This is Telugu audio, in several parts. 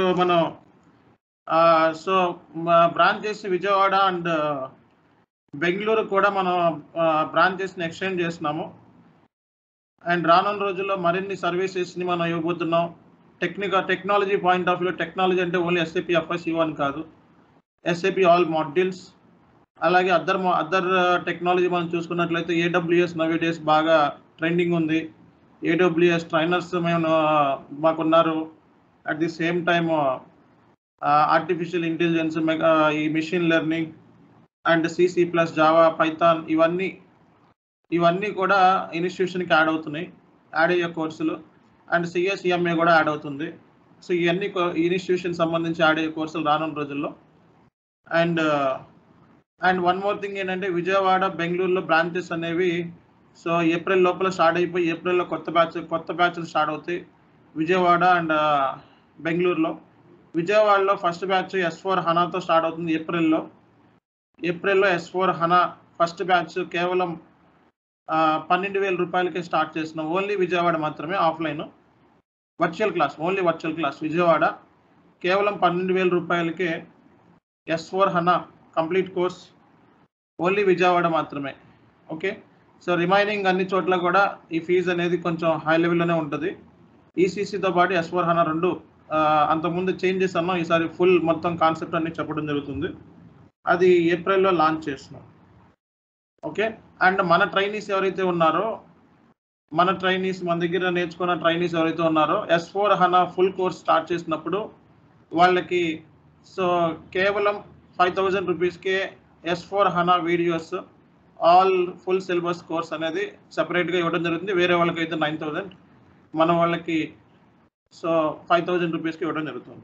మనం so branches Vijayawada and Bengaluru కూడా మనం బ్రాంచెస్ని ఎక్స్టెండ్ చేస్తున్నాము అండ్ రానున్న రోజుల్లో మరిన్ని సర్వీసెస్ని మనం ఇవ్వబోతున్నాం technical technology point of view technology అంటే ఓన్లీ ఎస్ఏపి ఎఫ్ఎస్ఈఓ అని కాదు ఎస్ఏపి ఆల్ మాడ్యూల్స్ అలాగే అదర్ అదర్ టెక్నాలజీ మనం చూసుకున్నట్లయితే ఏడబ్ల్యూఎస్ నవే డేస్ బాగా ట్రెండింగ్ ఉంది ఏడబ్ల్యూఎస్ ట్రైనర్స్ మేము మాకున్నారు at the same time artificial intelligence ఈ machine learning and CC plus Java Python ఇవన్నీ ఇవన్నీ కూడా ఇన్స్టిట్యూషన్కి యాడ్ అవుతున్నాయి యాడ్ అయ్యే కోర్సులు అండ్ సిఎస్ఈఎంఏ కూడా యాడ్ అవుతుంది సో ఇవన్నీ ఇన్స్టిట్యూషన్ సంబంధించి యాడ్ అయ్యే కోర్సులు రానున్న రోజుల్లో and and one more thing ఏంటంటే విజయవాడ బెంగళూరులో బ్రాంచెస్ అనేవి సో ఏప్రిల్ లోపల స్టార్ట్ అయిపోయి ఏప్రిల్లో కొత్త బ్యాచ్ కొత్త బ్యాచ్లు స్టార్ట్ అవుతాయి విజయవాడ అండ్ బెంగళూరులో విజయవాడలో ఫస్ట్ బ్యాచ్ ఎస్ ఫోర్ హనాతో స్టార్ట్ అవుతుంది ఏప్రిల్లో ఏప్రిల్లో S four HANA first batch కేవలం పన్నెండు వేల రూపాయలకే స్టార్ట్ చేస్తున్నాం ఓన్లీ విజయవాడ మాత్రమే offline virtual class only virtual class Vijayawada కేవలం పన్నెండు వేల రూపాయలకే S four HANA complete course only Vijayawada మాత్రమే ఓకే సో రిమైనింగ్ అన్ని చోట్ల కూడా ఈ ఫీజు అనేది కొంచెం హై లెవెల్లోనే ఉంటుంది ఈసీసీతో పాటు ఎస్ ఫోర్ హనా రెండు అంతకుముందు చేంజ్ చేసాము ఈసారి ఫుల్ మొత్తం కాన్సెప్ట్ అన్ని చెప్పడం జరుగుతుంది అది ఏప్రిల్లో లాంచ్ చేస్తున్నాం ఓకే అండ్ మన ట్రైనీస్ ఎవరైతే ఉన్నారో మన ట్రైనీస్ మన దగ్గర నేర్చుకున్న ట్రైనీస్ ఎవరైతే ఉన్నారో S four HANA full course start చేసినప్పుడు వాళ్ళకి సో కేవలం ఫైవ్ థౌజండ్ రూపీస్కే S four HANA videos all full syllabus course అనేది సపరేట్గా ఇవ్వడం జరుగుతుంది వేరే వాళ్ళకి అయితే నైన్ థౌజండ్ మన వాళ్ళకి సో ఫైవ్ థౌజండ్ రూపీస్కి ఇవ్వడం జరుగుతుంది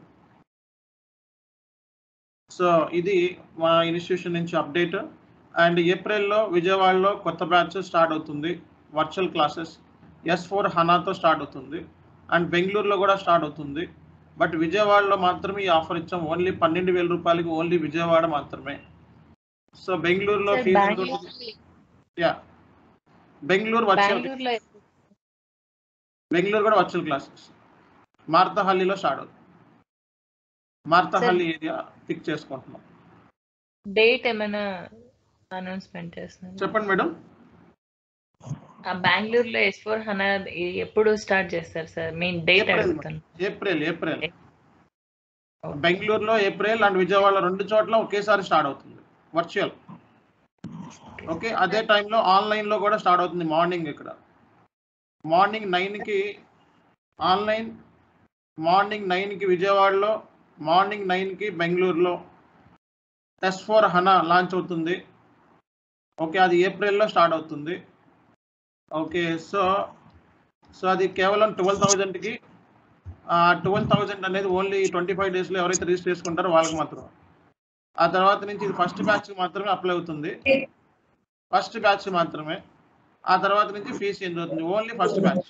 సో ఇది మా ఇన్స్టిట్యూషన్ నుంచి అప్డేట్ అండ్ ఏప్రిల్లో విజయవాడలో కొత్త బ్యాచ్ స్టార్ట్ అవుతుంది వర్చువల్ క్లాసెస్ ఎస్ ఫోర్ హనాతో స్టార్ట్ అవుతుంది అండ్ బెంగళూరులో కూడా స్టార్ట్ అవుతుంది బట్ విజయవాడలో మాత్రమే ఈ ఆఫర్ ఇచ్చాం ఓన్లీ పన్నెండు వేల రూపాయలకి ఓన్లీ విజయవాడ మాత్రమే సో బెంగళూరులో sir fee Bengaluru yeah Bengaluru virtual బెంగళూరులో బెంగళూరు కూడా వర్చువల్ క్లాసెస్ మార్తహల్లిలో స్టార్ట్ అవుతుంది మార్తహల్లి ఏరియా పిక్ చేసుకుంటున్నాం డేట్ ఏమైనా అనౌన్స్మెంట్ చేస్తున్నారు చెప్పండి మేడం ఆ బెంగళూరులో ఎస్ ఫోర్ హనా ఎప్పుడు స్టార్ట్ చేస్తారు సార్ మెయిన్ డేట్ ఏప్రిల్ అడుగుతాను ఏప్రిల్ ఏప్రిల్ బెంగళూరులో ఏప్రిల్ అండ్ విజయవాడ రెండు చోట్ల ఒకేసారి స్టార్ట్ అవుతుంది వర్చువల్ ఓకే అదే టైంలో ఆన్లైన్ లో కూడా స్టార్ట్ అవుతుంది మార్నింగ్ ఇక్కడ మార్నింగ్ నైన్ కి ఆన్లైన్ మార్నింగ్ నైన్ కి విజయవాడలో మార్నింగ్ నైన్ కి బెంగళూరులో ఎస్ ఫోర్ హనా లాంచ్ అవుతుంది ఓకే అది ఏప్రిల్లో స్టార్ట్ అవుతుంది ఓకే సో సో అది కేవలం ట్వెల్వ్ థౌజండ్కి ట్వెల్వ్ థౌజండ్ అనేది ఓన్లీ ట్వంటీ ఫైవ్ డేస్లో ఎవరైతే రిజిస్టర్ చేసుకుంటారో వాళ్ళకి మాత్రం ఆ తర్వాత నుంచి ఇది ఫస్ట్ బ్యాచ్ మాత్రమే అప్లై అవుతుంది ఫస్ట్ బ్యాచ్ మాత్రమే ఆ తర్వాత నుంచి ఫీజు చేంజ్ అవుతుంది ఓన్లీ ఫస్ట్ బ్యాచ్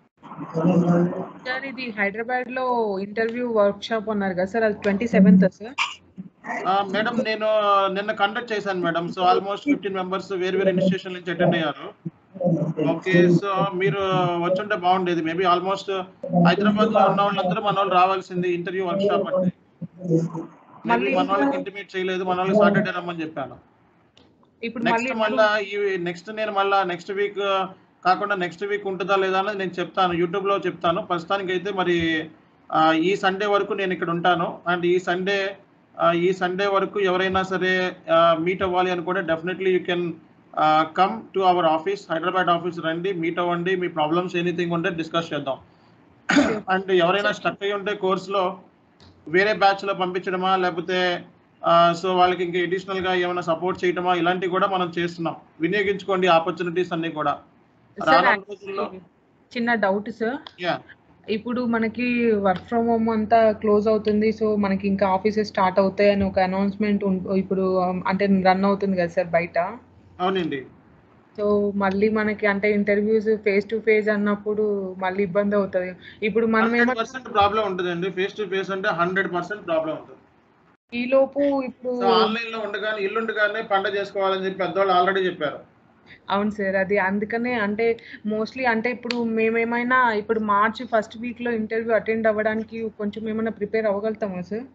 సార్ ఇది హైదరాబాద్ లో ఇంటర్వ్యూ వర్క్ షాప్ అన్నారు కదా సార్ అది ట్వంటీ సెవెంత్ సార్ మేడం నేను నిన్న కండక్ట్ చేశాను madam so almost fifteen members వేరు వేరు ఇన్స్టిట్యూషన్ నుంచి అటెండ్ అయ్యారు ఓకే సో మీరు వచ్చుంటే బాగుండేది మేబీ ఆల్మోస్ట్ హైదరాబాద్ లో ఉన్న వాళ్ళందరూ మన వాళ్ళు రావాల్సింది ఇంటర్వ్యూ వర్క్ షాప్ అంటే మేబీ మళ్ళీ మన వాళ్ళకి ఇంటిమేట్ చేయలేదు మన వాళ్ళకి సాటర్డే రమ్మని చెప్పాను ఇప్పుడు నెక్స్ట్ మళ్ళీ మళ్ళా ఈ నెక్స్ట్ నేను మళ్ళా నెక్స్ట్ వీక్ కాకుండా నెక్స్ట్ వీక్ ఉంటుందా లేదా అనేది నేను చెప్తాను యూట్యూబ్ లో చెప్తాను ప్రస్తుతానికి అయితే మరి ఆ, ఈ సండే వరకు నేను ఇక్కడ ఉంటాను అండ్ ఈ సండే ఈ సండే వరకు ఎవరైనా సరే మీట్ అవ్వాలి అనుకుంటే definitely you can come to our office Hyderabad office రండి మీట్ అవ్వండి మీ ప్రాబ్లమ్స్ ఎనీథింగ్ ఉంటే డిస్కస్ చేద్దాం అండ్ ఎవరైనా స్టక్ అయి ఉంటే కోర్సులో వేరే బ్యాచ్ లో పంపించడమా లేకపోతే సో వాళ్ళకి ఇంకా అడిషనల్ గా ఏమైనా సపోర్ట్ చేయటమా ఇలాంటివి కూడా మనం చేస్తున్నాం వినియోగించుకోండి ఆపర్చునిటీస్ అన్ని కూడా సార్ రానున్న రోజుల్లో చిన్న డౌట్ సార్ యా ఇప్పుడు మనకి వర్క్ ఫ్రమ్ హోమ్ అంతా క్లోజ్ అవుతుంది సో మనకి ఇంకా ఆఫీసెస్ స్టార్ట్ అవుతాయి అని ఒక అనౌన్స్మెంట్ ఇప్పుడు um, అంటే రన్ అవుతుంది కదా సార్ బయట అవునండి సో మళ్ళీ మనకి అంటే ఇంటర్వ్యూస్ ఫేస్ టు ఫేస్ అన్నప్పుడు మళ్ళీ ఇబ్బంది అవుతుంది ఇప్పుడు మనం హండ్రెడ్ ఏమో పర్సెంట్ ప్రాబ్లం ఉంటుందండి ఫేస్ టు ఫేస్ అంటే హండ్రెడ్ పర్సెంట్ ప్రాబ్లం ఉంటుంది ఈ లోపు ఇప్పుడు సో ఆన్లైన్ లో ఉండగానే ఇల్లుండగానే పంట చేసుకోవాలని చెప్పి పెద్దవాళ్ళు ఆల్రెడీ చెప్పారు అవును సార్ అది అందుకనే అంటే మోస్ట్లీ అంటే ఇప్పుడు మేమేమైనా ఇప్పుడు మార్చ్ ఫస్ట్ వీక్లో ఇంటర్వ్యూ అటెండ్ అవ్వడానికి కొంచెం ఏమైనా ప్రిపేర్ అవ్వగలుగుతామా సార్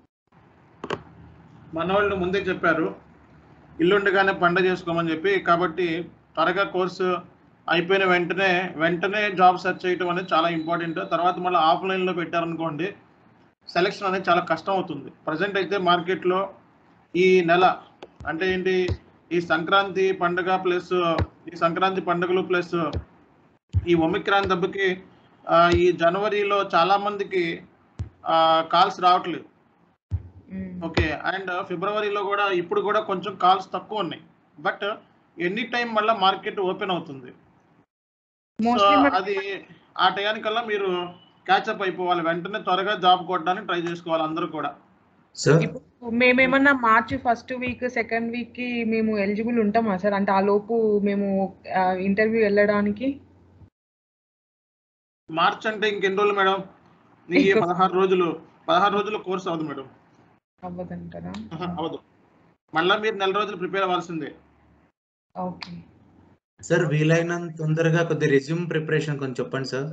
మన వాళ్ళు ముందే చెప్పారు ఇల్లుండగానే పండగ చేసుకోమని చెప్పి కాబట్టి త్వరగా కోర్సు అయిపోయిన వెంటనే వెంటనే జాబ్ సెర్చ్ చేయడం అనేది చాలా ఇంపార్టెంట్ తర్వాత మళ్ళీ ఆఫ్లైన్లో పెట్టారనుకోండి సెలెక్షన్ అనేది చాలా కష్టం అవుతుంది ప్రజెంట్ అయితే మార్కెట్లో ఈ నెల అంటే ఏంటి ఈ సంక్రాంతి పండుగ ప్లస్ ఈ సంక్రాంతి పండుగలు ప్లస్ ఈ ఒమిక్రాన్ దెబ్బకి ఆ, ఈ జనవరిలో చాలా మందికి కాల్స్ రావట్లేదు ఓకే అండ్ ఫిబ్రవరిలో కూడా ఇప్పుడు కూడా కొంచెం కాల్స్ తక్కువ ఉన్నాయి బట్ ఎనీ టైం మళ్ళీ మార్కెట్ ఓపెన్ అవుతుంది సో మోస్ట్లీ అది ఆ టయానికల్లా మీరు క్యాచప్ అయిపోవాలి వెంటనే త్వరగా జాబ్ కొట్టడానికి ట్రై చేసుకోవాలి అందరూ కూడా సార్ ఇప్పుడు మేమేమన్నా మార్చి ఫస్ట్ వీక్ సెకండ్ వీక్ కి మేము ఎలిజిబుల్ ఉంటామా సార్ అంటే ఆ లోపు మేము ఇంటర్వ్యూ వెళ్ళడానికి మార్చ్ అంటే ఇంకెన్ని రోజులు మేడం నీ పదహారు రోజులు పదహారు రోజులు కోర్స్ అవ్వదు మేడం అవ్వదంటారా ఆహా, అవ్వదు మళ్ళీ మీరు నెల రోజులు ప్రిపేర్ అవ్వాల్సిందే ఓకే సార్ వీలైనంత తొందరగా కొద్ది రెజ్యూమ్ ప్రిపరేషన్ కొంచెం చెప్పండి sir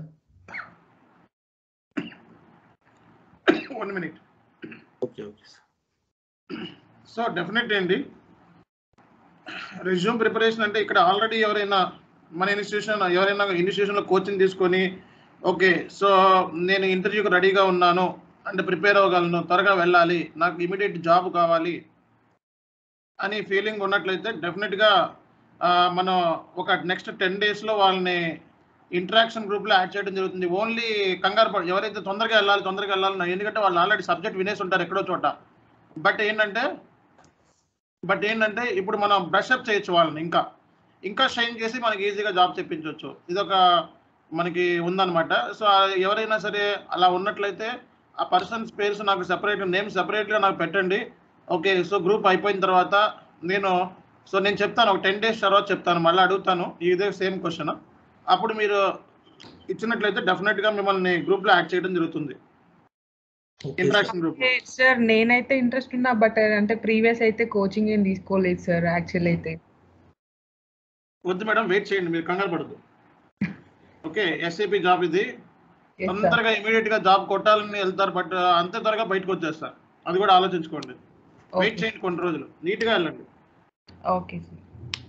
one minute okay okay sir so definite అండి రెజ్యూమ్ ప్రిపరేషన్ అంటే ఇక్కడ ఆల్రెడీ ఎవరైనా మన ఇన్స్టిట్యూషన్ ఎవరైనా ఇన్స్టిట్యూషన్లో కోచింగ్ తీసుకొని ఓకే సో నేను ఇంటర్వ్యూకి రెడీగా ఉన్నాను అంటే ప్రిపేర్ అవ్వగలను త్వరగా వెళ్ళాలి నాకు ఇమీడియట్ జాబ్ కావాలి అని ఫీలింగ్ ఉన్నట్లయితే డెఫినెట్గా మనం ఒక నెక్స్ట్ టెన్ డేస్లో వాళ్ళని ఇంటరాక్షన్ గ్రూప్లో యాడ్ చేయడం జరుగుతుంది ఓన్లీ కంగారు పడి ఎవరైతే తొందరగా వెళ్ళాలి తొందరగా వెళ్ళాలి ఎందుకంటే వాళ్ళు ఆల్రెడీ సబ్జెక్ట్ వినేసి ఉంటారు ఎక్కడో చోట బట్ ఏంటంటే బట్ ఏంటంటే ఇప్పుడు మనం బ్రష్ అప్ చేయొచ్చు వాళ్ళని ఇంకా ఇంకా షైన్ చేసి మనకి ఈజీగా జాబ్ తెప్పించవచ్చు ఇది ఒక మనకి ఉందన్నమాట సో ఎవరైనా సరే అలా ఉన్నట్లయితే ఆ పర్సన్స్ పేర్స్ నాకు సెపరేట్ నేమ్ సెపరేట్గా నాకు పెట్టండి ఓకే సో గ్రూప్ అయిపోయిన తర్వాత నేను సో నేను చెప్తాను ఒక టెన్ డేస్ తర్వాత చెప్తాను మళ్ళీ అడుగుతాను ఇదే సేమ్ క్వశ్చన్ అప్పుడు మీరు ఇచ్చినట్లయితే డెఫినెట్గా మిమ్మల్ని గ్రూప్లో యాడ్ చేయడం జరుగుతుంది okay sir interaction group sir నేనైతే ఇంట్రెస్ట్ ఉన్నా బట్ అంటే ప్రీవియస్ అయితే కోచింగ్ ఏం తీసుకోలేదు సార్ యాక్చువల్ అయితే వద్దు మేడం వెయిట్ చేయండి మీరు కంగారు పడద్దు ఓకే ఎస్ఏపి జాబ్ ఇది Yes, sir. తొందరగా ఇమీడియట్ గా జాబ్ కొట్టాలని వెళ్తారు బట్ అంతే త్వరగా బయటకు వచ్చేస్తారు అది కూడా ఆలోచించుకోండి వెయిట్ ఓకే చేయండి కొన్ని రోజులు నీట్ గా వెళ్ళండి ఓకే సార్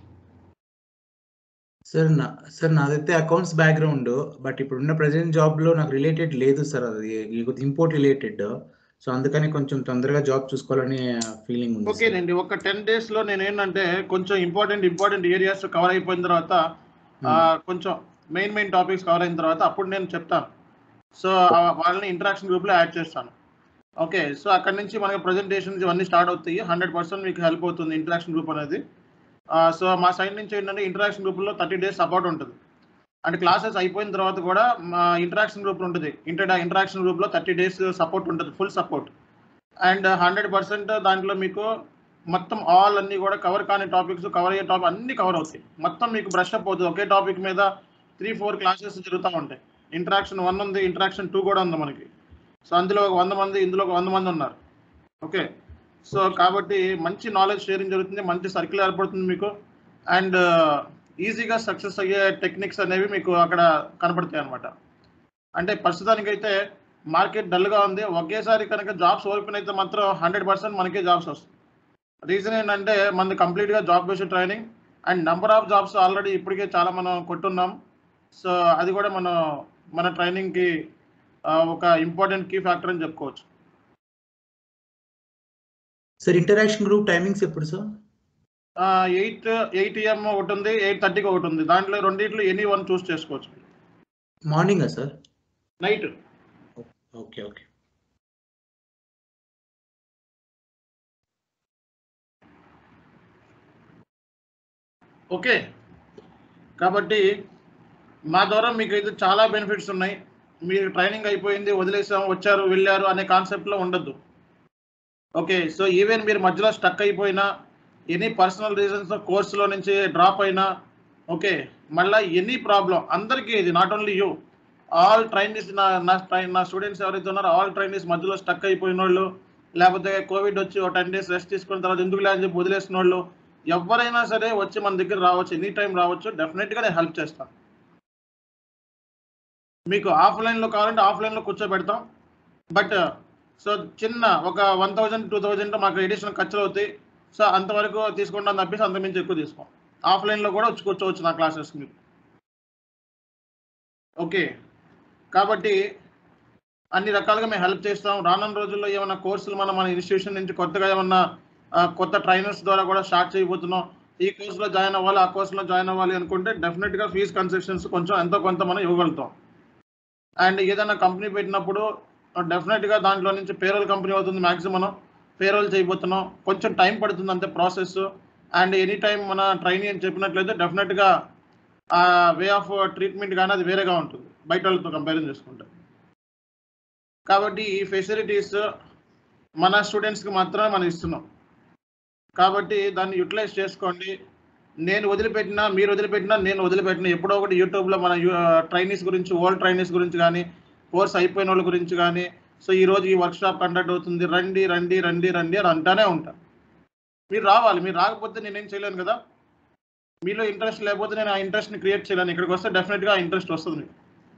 సార్ నా సార్ నాదైతే అకౌంట్స్ బ్యాక్గ్రౌండ్ బట్ ఇప్పుడున్న ప్రజెంట్ జాబ్ లో నాకు రిలేటెడ్ లేదు సార్ అది ఇంపోర్ట్ రిలేటెడ్ సో అందుకని కొంచెం తొందరగా జాబ్ చూసుకోవాలని ఫీలింగ్ ఉంది సార్. ఓకేనండి ఒక టెన్ డేస్ లో నేను ఏంటంటే కొంచెం ఇంపార్టెంట్ ఇంపార్టెంట్ ఏరియాస్ కవర్ అయిపోయిన తర్వాత ఆ, కొంచెం మెయిన్ మెయిన్ టాపిక్స్ కవర్ అయిన తర్వాత అప్పుడు నేను చెప్తాను సో ఆ వాళ్ళని ఇంటరాక్షన్ గ్రూప్ లో యాడ్ చేస్తాను ఓకే సో అక్కడ నుంచి మనకి ప్రజెంటేషన్స్ ఇవన్నీ స్టార్ట్ అవుతాయి హండ్రెడ్ పర్సెంట్ మీకు హెల్ప్ అవుతుంది ఇంటరాక్షన్ గ్రూప్ అనేది సో మా సైడ్ నుంచి ఏంటంటే ఇంటరాక్షన్ గ్రూప్లో థర్టీ డేస్ సపోర్ట్ ఉంటుంది అంటే క్లాసెస్ అయిపోయిన తర్వాత కూడా మా ఇంటరాక్షన్ గ్రూప్ ఉంటుంది ఇంటర్ ఇంటరాక్షన్ గ్రూప్లో థర్టీ డేస్ సపోర్ట్ ఉంటుంది full support and hundred percent దాంట్లో మీకు మొత్తం ఆల్ అన్ని కూడా కవర్ కాని టాపిక్స్ కవర్ అయ్యే టాపిక్ అన్ని కవర్ అవుతాయి మొత్తం మీకు బ్రష్ అప్ అవుతుంది ఒకే టాపిక్ మీద త్రీ ఫోర్ క్లాసెస్ జరుగుతూ ఉంటాయి ఇంటరాక్షన్ వన్ ఉంది ఇంటరాక్షన్ టూ కూడా ఉంది మనకి సో అందులో ఒక వంద మంది ఇందులో ఒక వంద మంది ఉన్నారు ఓకే సో కాబట్టి మంచి నాలెడ్జ్ షేరింగ్ జరుగుతుంది మంచి సర్కిల్ ఏర్పడుతుంది మీకు అండ్ ఈజీగా సక్సెస్ అయ్యే టెక్నిక్స్ అనేవి మీకు అక్కడ కనపడతాయి అనమాట అంటే ప్రస్తుతానికైతే మార్కెట్ డల్గా ఉంది ఒకేసారి కనుక జాబ్స్ ఓపెన్ అయితే మాత్రం హండ్రెడ్ పర్సెంట్ మనకే జాబ్స్ వస్తాయి రీజన్ ఏంటంటే మనది కంప్లీట్గా job based training and number of jobs already ఇప్పటికే చాలా మనం కొట్టున్నాం సో అది కూడా మనం మన ట్రైనింగ్కి ఒక ఇంపార్టెంట్ కీ ఫ్యాక్టర్ అని చెప్పుకోవచ్చు సార్ ఇంటరాక్షన్ గ్రూప్ టైమింగ్స్ ఎప్పుడు సార్ ఎయిట్ ఎయిట్ ఏఎం ఒకటి ఉంది ఎయిట్ థర్టీకి ఒకటి ఉంది దాంట్లో రెండిట్లో ఎనీ వన్ చూస్ చేసుకోవచ్చు మార్నింగా sir night okay okay okay కాబట్టి మా ద్వారా మీకు అయితే చాలా బెనిఫిట్స్ ఉన్నాయి మీరు ట్రైనింగ్ అయిపోయింది వదిలేసాం వచ్చారు వెళ్ళారు అనే కాన్సెప్ట్లో ఉండొద్దు ఓకే సో ఈవెన్ మీరు మధ్యలో స్టక్ అయిపోయినా ఎనీ పర్సనల్ రీజన్స్ కోర్సులో నుంచి డ్రాప్ అయినా ఓకే మళ్ళీ ఎనీ ప్రాబ్లం అందరికీ ఇది not only you all trainees నా నా ట్రైన్ నా స్టూడెంట్స్ ఎవరైతే ఉన్నారో ఆల్ ట్రైనీస్ మధ్యలో స్టక్ అయిపోయిన వాళ్ళు లేకపోతే కోవిడ్ వచ్చి ఒక టెన్ డేస్ రెస్ట్ తీసుకున్న తర్వాత ఎందుకు అని చెప్పి వదిలేసిన వాళ్ళు ఎవరైనా సరే వచ్చి మన దగ్గర రావచ్చు ఎనీ టైం రావచ్చు డెఫినెట్గా నేను హెల్ప్ చేస్తాను మీకు ఆఫ్లైన్లో కావాలంటే ఆఫ్లైన్లో కూర్చోబెడతాం బట్ సో చిన్న ఒక వన్ థౌజండ్ టూ థౌజండ్ మాకు ఎడిషనల్ ఖర్చులు అవుతాయి సో అంతవరకు తీసుకుంటాం తప్పిస్తే అంతమించి ఎక్కువ తీసుకోం ఆఫ్లైన్లో కూడా వచ్చి కూర్చోవచ్చు నా క్లాసెస్ మీరు ఓకే కాబట్టి అన్ని రకాలుగా మేము హెల్ప్ చేస్తాం రానున్న రోజుల్లో ఏమైనా కోర్సులు మనం మన ఇన్స్టిట్యూషన్ నుంచి కొత్తగా ఏమన్నా ఆ, కొత్త ట్రైనర్స్ ద్వారా కూడా స్టార్ట్ చేయబోతున్నాం ఈ కోర్సులో జాయిన్ అవ్వాలి ఆ కోర్సులో జాయిన్ అవ్వాలి అనుకుంటే డెఫినెట్గా ఫీజు కన్సెషన్స్ కొంచెం ఎంతో కొంత మనం ఇవ్వగలుగుతాం అండ్ ఏదైనా కంపెనీ పెట్టినప్పుడు డెఫినెట్గా దాంట్లో నుంచి పేరోల్ కంపెనీ అవుతుంది మ్యాక్సిమం పేరోల్ చేయబోతున్నాం కొంచెం టైం పడుతుంది అంతే ప్రాసెస్ అండ్ ఎనీ టైం మన ట్రైనింగ్ అని చెప్పినట్లయితే డెఫినెట్గా ఆ వే ఆఫ్ ట్రీట్మెంట్ కానీ అది వేరేగా ఉంటుంది బయట వాళ్ళతో కంపారిజన్ చేసుకుంటే కాబట్టి ఈ ఫెసిలిటీస్ మన స్టూడెంట్స్కి మాత్రమే మనం ఇస్తున్నాం కాబట్టి దాన్ని యూటిలైజ్ చేసుకోండి నేను వదిలిపెట్టినా మీరు వదిలిపెట్టినా నేను వదిలిపెట్టినా ఎప్పుడో ఒకటి యూట్యూబ్లో మన ట్రైనీస్ గురించి ఓల్డ్ ట్రైనీస్ గురించి కానీ కోర్స్ అయిపోయిన వాళ్ళ గురించి కానీ సో ఈ రోజు ఈ వర్క్ షాప్ కండక్ట్ అవుతుంది రండి రండి రండి రండి అని అంటానే ఉంటాను మీరు రావాలి మీరు రాకపోతే నేనేం చేయలేను కదా మీలో ఇంట్రెస్ట్ లేకపోతే నేను ఆ ఇంట్రెస్ట్ని క్రియేట్ చేయలేను ఇక్కడికి వస్తే డెఫినెట్గా ఆ ఇంట్రెస్ట్ వస్తుంది మీకు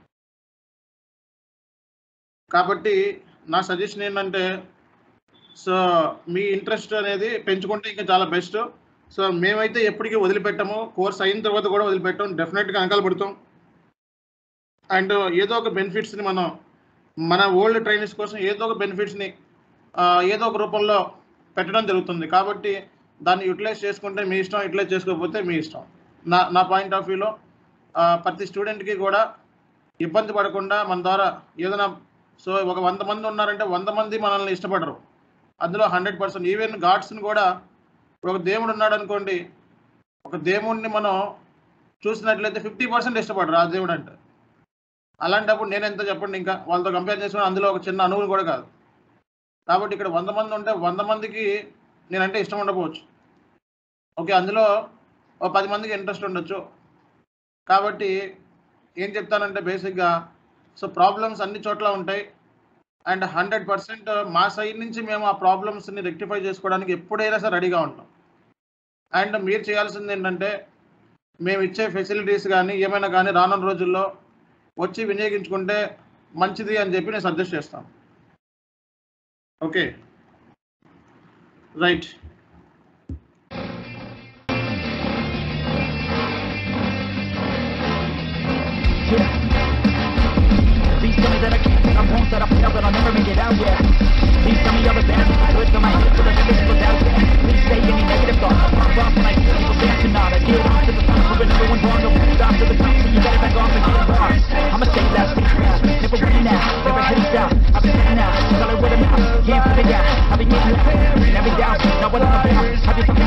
కాబట్టి నా సజెషన్ ఏంటంటే సో మీ ఇంట్రెస్ట్ అనేది పెంచుకుంటే ఇంకా చాలా బెస్ట్ సో మేమైతే ఎప్పటికీ వదిలిపెట్టము కోర్స్ అయిన తర్వాత కూడా వదిలిపెట్టాం డెఫినెట్గా వెనకాల పడుతాం అండ్ ఏదో ఒక బెనిఫిట్స్ని మనం మన ఓల్డ్ ట్రైనర్స్ కోసం ఏదో ఒక బెనిఫిట్స్ని ఏదో ఒక రూపంలో పెట్టడం జరుగుతుంది కాబట్టి దాన్ని యూటిలైజ్ చేసుకుంటే మీ ఇష్టం యూటిలైజ్ చేసుకోకపోతే మీ ఇష్టం నా నా పాయింట్ ఆఫ్ వ్యూలో ప్రతి స్టూడెంట్కి కూడా ఇబ్బంది పడకుండా మన ద్వారా ఏదైనా సో ఒక వంద మంది ఉన్నారంటే వంద మంది మనల్ని ఇష్టపడరు అందులో హండ్రెడ్ పర్సెంట్ ఈవెన్ గాడ్స్ని కూడా ఒక దేవుడు ఉన్నాడు అనుకోండి ఒక దేవుడిని మనం చూసినట్లయితే ఫిఫ్టీ పర్సెంట్ ఇష్టపడరు ఆ దేవుడు అంటే అలాంటప్పుడు నేను ఎంత చెప్పండి ఇంకా వాళ్ళతో కంపేర్ చేసుకుని అందులో ఒక చిన్న అణువులు కూడా కాదు కాబట్టి ఇక్కడ వంద మంది ఉంటే వంద మందికి నేనంటే ఇష్టం ఉండకపోవచ్చు ఓకే అందులో ఒక పది మందికి ఇంట్రెస్ట్ ఉండొచ్చు కాబట్టి ఏం చెప్తానంటే బేసిక్గా సో ప్రాబ్లమ్స్ అన్ని చోట్ల ఉంటాయి అండ్ హండ్రెడ్ పర్సెంట్ మా సైడ్ నుంచి మేము ఆ ప్రాబ్లమ్స్ని రెక్టిఫై చేసుకోవడానికి ఎప్పుడైనా సరే రెడీగా ఉంటాం అండ్ మీరు చేయాల్సింది ఏంటంటే మేము ఇచ్చే ఫెసిలిటీస్ కానీ ఏమైనా కానీ రానున్న రోజుల్లో వచ్చి వినియోగించుకుంటే మంచిది అని చెప్పి నేను సజెస్ట్ చేస్తాను okay right Please tell me that I can't, that I won't, that I fail, that I'll never make it out, yeah. Please tell me all the bad words on my head, so that I never doubt, yeah. Please say any negative thoughts, I pop off when I hear people say I cannot. I get off to the top, proving everyone's wrong, don't stop to the top, so you better back off and get lost. I'ma stay loud, stay proud, never running out, never heading south. I've been sitting out, solid with a mouth, can't put it out. I've been getting loud, never doubt, not what I'm about. I just